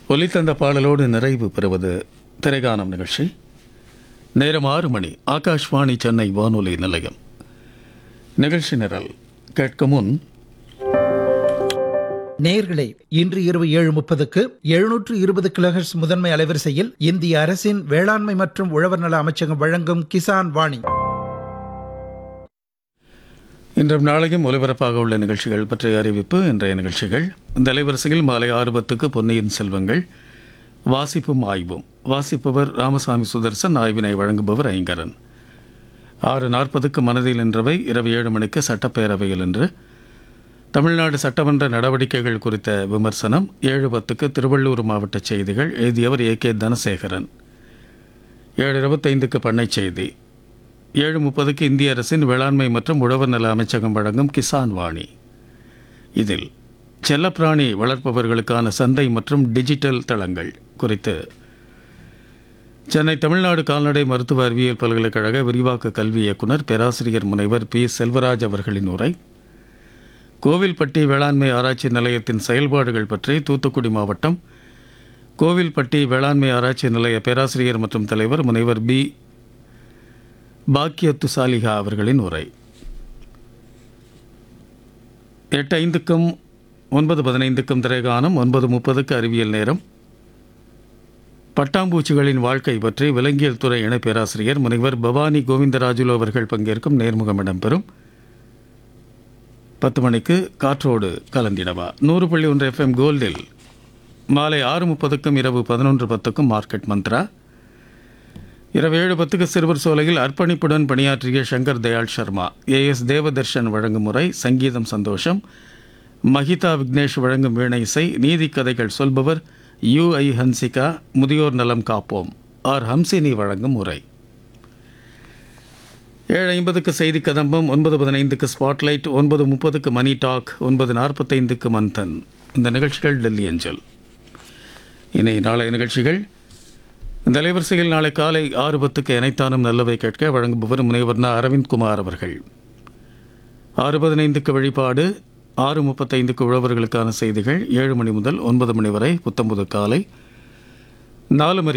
ஒலித்தந்த பாடலோடு நிறைவு பெறுவது திரைகானம் நிகழ்ச்சி நேரம் ஆறு மணி ஆகாஷ்வாணி சென்னை வானொலி நிலையம் நிகழ்ச்சி நிரல் கேட்க முன் நேயர்களே இன்று இரவு ஏழு முப்பதுக்கு எழுநூற்று இருபது கிலோஹெர்ட்ஸ் முதன்மை அலைவரிசையில் இந்திய அரசின் வேளாண்மை மற்றும் உழவர் நல அமைச்சகம் வழங்கும் கிசான் வாணி இன்றும் நாளையும் ஒலிபரப்பாக உள்ள நிகழ்ச்சிகள் பற்றிய அறிவிப்பு இன்றைய நிகழ்ச்சிகள் இந்த அலைவரிசையில் மாலை ஆறு பத்துக்கு பொன்னியின் செல்வங்கள் வாசிப்பும் ஆய்வும் வாசிப்பவர் ராமசாமி சுதர்சன் ஆய்வினை வழங்குபவர் ஐங்கரன் ஆறு நாற்பதுக்கு மனதில் நின்றவை இரவு ஏழு மணிக்கு சட்டப்பேரவையில் இன்று தமிழ்நாடு சட்டமன்ற நடவடிக்கைகள் குறித்த விமர்சனம் ஏழு பத்துக்கு திருவள்ளூர் மாவட்ட செய்திகள் எழுதியவர் ஏ கே தனசேகரன் ஏழு இருபத்தைந்துக்கு பண்ணைச் செய்தி ஏழு முப்பதுக்கு இந்திய அரசின் வேளாண்மை மற்றும் உழவர் நல அமைச்சகம் வழங்கும் கிசான் வாணி இதில் செல்லப்பிராணி வளர்ப்பவர்களுக்கான சந்தை மற்றும் டிஜிட்டல் தளங்கள் குறித்து சென்னை தமிழ்நாடு கால்நடை மருத்துவ அறிவியல் பல்கலைக்கழக விரிவாக்க கல்வி இயக்குனர் பேராசிரியர் முனைவர் பி செல்வராஜ் அவர்களின் உரை கோவில்பட்டி வேளாண்மை ஆராய்ச்சி நிலையத்தின் செயல்பாடுகள் பற்றி தூத்துக்குடி மாவட்டம் கோவில்பட்டி வேளாண்மை ஆராய்ச்சி நிலைய பேராசிரியர் மற்றும் தலைவர் முனைவர் பி பாக்கியத்து சாலிகா அவர்களின் உரை எட்டு ஐந்துக்கும் ஒன்பது பதினைந்துக்கும் திரைகானம் ஒன்பது முப்பதுக்கு அறிவியல் நேரம் பட்டாம்பூச்சிகளின் வாழ்க்கை பற்றி விலங்கியல் துறை இணை பேராசிரியர் முனைவர் பவானி கோவிந்தராஜுலு அவர்கள் பங்கேற்கும் நேர்முகம் இடம்பெறும் பத்து மணிக்கு காற்றோடு கலந்திடவா நூறு புள்ளி ஒன்று எஃப்எம் கோல்டில் மாலை ஆறு முப்பதுக்கும் இரவு பதினொன்று பத்துக்கும் மார்க்கெட் மந்த்ரா இரவு ஏழு பத்துக்கு சிறுவர் சோலையில் அர்ப்பணிப்புடன் பணியாற்றிய சங்கர் தயாள் சர்மா ஏஎஸ் தேவதர்ஷன் வழங்கும் முறை சங்கீதம் சந்தோஷம் மஹிதா விக்னேஷ் வழங்கும் வீணை இசை நீதி கதைகள் சொல்பவர் யு ஐ ஹன்சிகா முதியோர் நலம் காப்போம் ஆர் ஹம்சினி வழங்கும் முறை ஏழு ஐம்பதுக்கு செய்தி கதம்பம் ஒன்பது பதினைந்துக்கு ஸ்பாட்லைட் ஒன்பது முப்பதுக்கு மணி டாக் ஒன்பது நாற்பத்தைந்துக்கு மந்தன் இந்த நிகழ்ச்சிகள் டெல்லி அஞ்சல் இனி நாளை நிகழ்ச்சிகள் இந்த அலைவரிசையில் நாளை காலை ஆறு பத்துக்கு இணைத்தானும் நல்லவை கேட்க வழங்குபவர் முனைவர் ந அரவிந்த்குமார் அவர்கள் ஆறு பதினைந்துக்கு வழிபாடு ஆறு முப்பத்தைந்துக்கு உழவர்களுக்கான செய்திகள் ஏழு மணி முதல் ஒன்பது மணி வரை புத்தம்புது காலை நாலு மணி